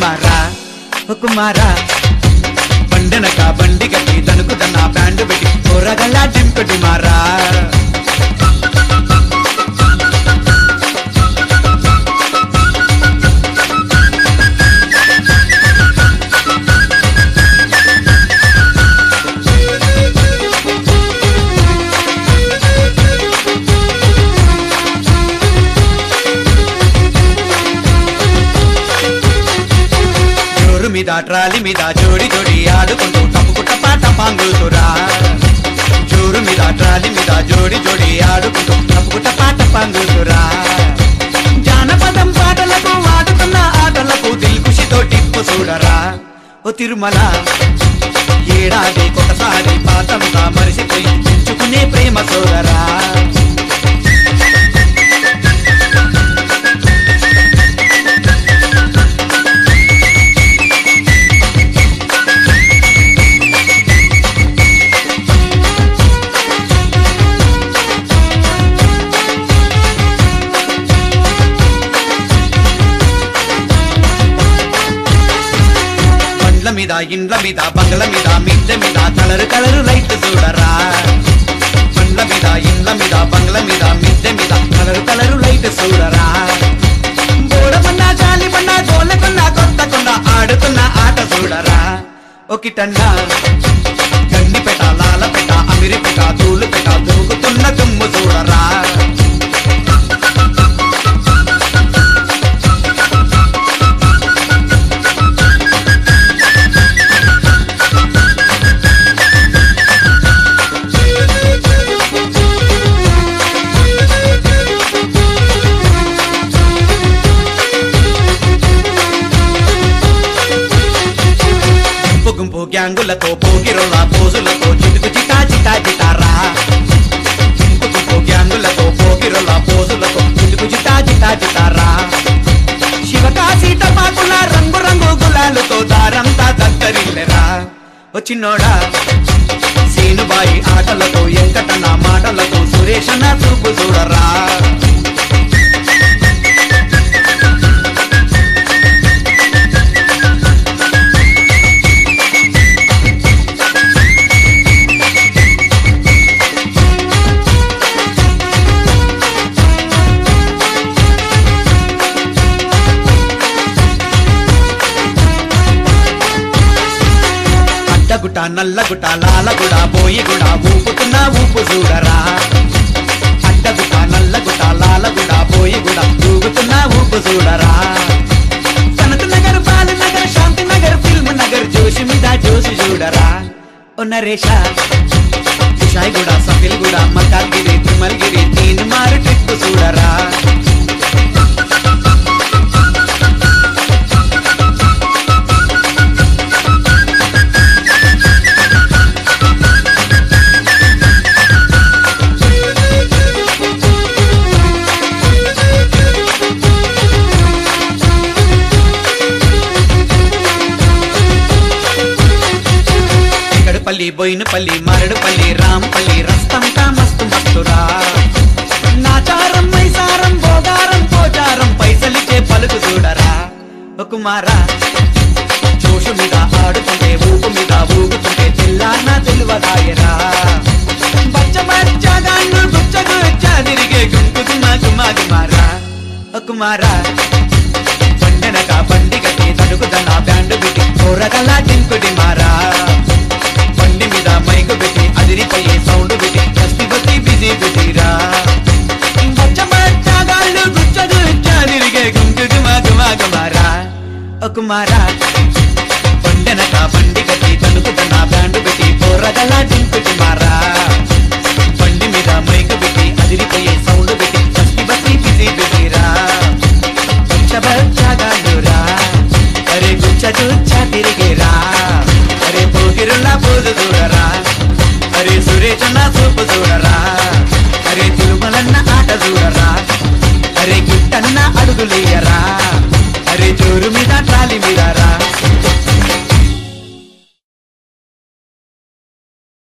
కుమారా ఓ కుమారా బండనక బండి కట్టి తనుకు తన బ్యాండ్ పెట్టి కూరగల్లా డింపటి మారా జోరు మీద ట్రాలి మీద జోడి జోడి ఆడుకుంటూ టప్పుకుట్ట పాట పాంగుతురా జోరు మీద ట్రాలి మీద జోడి జోడి ఆడుకుంటూ టప్పుకుట్ట పాట పాంగుతురా జానపదం పాటలకు ఆడుతున్న ఆటలకు దిల్కుషితో టిప్పు చూడరా ఓ తిరుమల ఏడాది ఒకసారి పాతంతా మరిసిపోయి తెచ్చుకునే ప్రేమ సోదరా బండ్ల మీద ఇండ్ల మీద బంగ్ల మీద మిద్దె మీద కలరు కలరు లైట్ చూడరా బండ్ల మీద ఇండ్ల మీద బంగ్ల మీద మిద్దె మీద కలరు కలరు లైట్ చూడరా బోడమన్నా జాలి పన్నా గోలకున్నా కొత్త కొండ ఆడుతున్న ఆట చూడరా ఒకిటన్నా గండిపెట లాలపెట అమిరిపెట తూలుపెట దూకుతున్న తుమ్ము చూడరా గుంపు గుంపు గ్యాంగులతో పోగిరోల పోజులతో చిటుకు చిటా చిటా చిటారా గుంపు గుంపు గ్యాంగులతో పోగిరోల పోజులతో చిటుకు చిటా చిటా చిటారా శివకాశి టపాకుల రంగు రంగు గులాలతో దారంతా దద్దరిల్లెరా వచ్చినోడా సీనుబాయి ఆటలతో ఎంకటన్న మాటలతో సురేషన్న చూపు చూడరా అడ్డగుట నల్లగుట లాలగుడ బోయిగుడ ఊపుతున్న ఊపు చూడరా అడ్డగుట నల్లగుట లాలగుడ బోయిగుడ ఊగుతున్న ఊపు చూడరా సనత్ నగర్ బాల నగర్ శాంతి నగర్ ఫిల్మ్ నగర్ జోషి మీద జోషి చూడరా ఓ నరేష విషాయిగూడ సఫిల్గూడ మకాగిరి తిమల్గిరి తీన్ మారు ట్రిప్ చూడరా ఇక్కడపల్లి బోయినపల్లి మరడుపల్లి రాంపల్లి రస్తంతా మస్తు మస్తురా నాచారం మైసారం బోగారం పోచారం పైసలిచ్చే పలుకు చూడరా ఓ కుమారా జోషు మీద ఆడుతుంటే ఊపు మీద ఊగుతుంటే తెల్లాన తెలువదాయరా బచ్చ బచ్చగాన్ను గుచ్చ గుచ్చ తిరిగే గుంకు గుమా గుమా గుమారా ఓ కుమారా బండెనక బండి కట్టి తడుకుదన్న బ్యాండ్ పెట్టి కూరగల్లా టింకుడి మారా బండి మీద మైకు పెట్టి అదిరిపోయే సౌండ్ పెట్టి కస్తి బస్తి బిజీ బిజీరా బచ్చ బచ్చగాళ్ళు గుచ్చ గుచ్చ తిరిగే గుంకు గుమా గుమా గుమారా ఓ కుమారా బండెనక బండి కట్టి తడుకుదన్న బ్యాండ్ పెట్టి కూరగల్లా టింకుడి మారా బండి మీద మైకు పెట్టి అదిరిపోయే సౌండ్ పెట్టి కస్తి బస్తి బిజీ బిజీరా బచ్చబచ్చగాలురా అరే గుచ్చ గుచ్చ తిరిగిరా అరే పోగిరుల పోదు చూడరా అరే సురేషన్న చూపు చూడరా అరే తిరుమలన్న ఆట చూడరా అరే గిట్టన్న అడుగులేయరా అరే జోరు మీద ట్రాలి మీద రా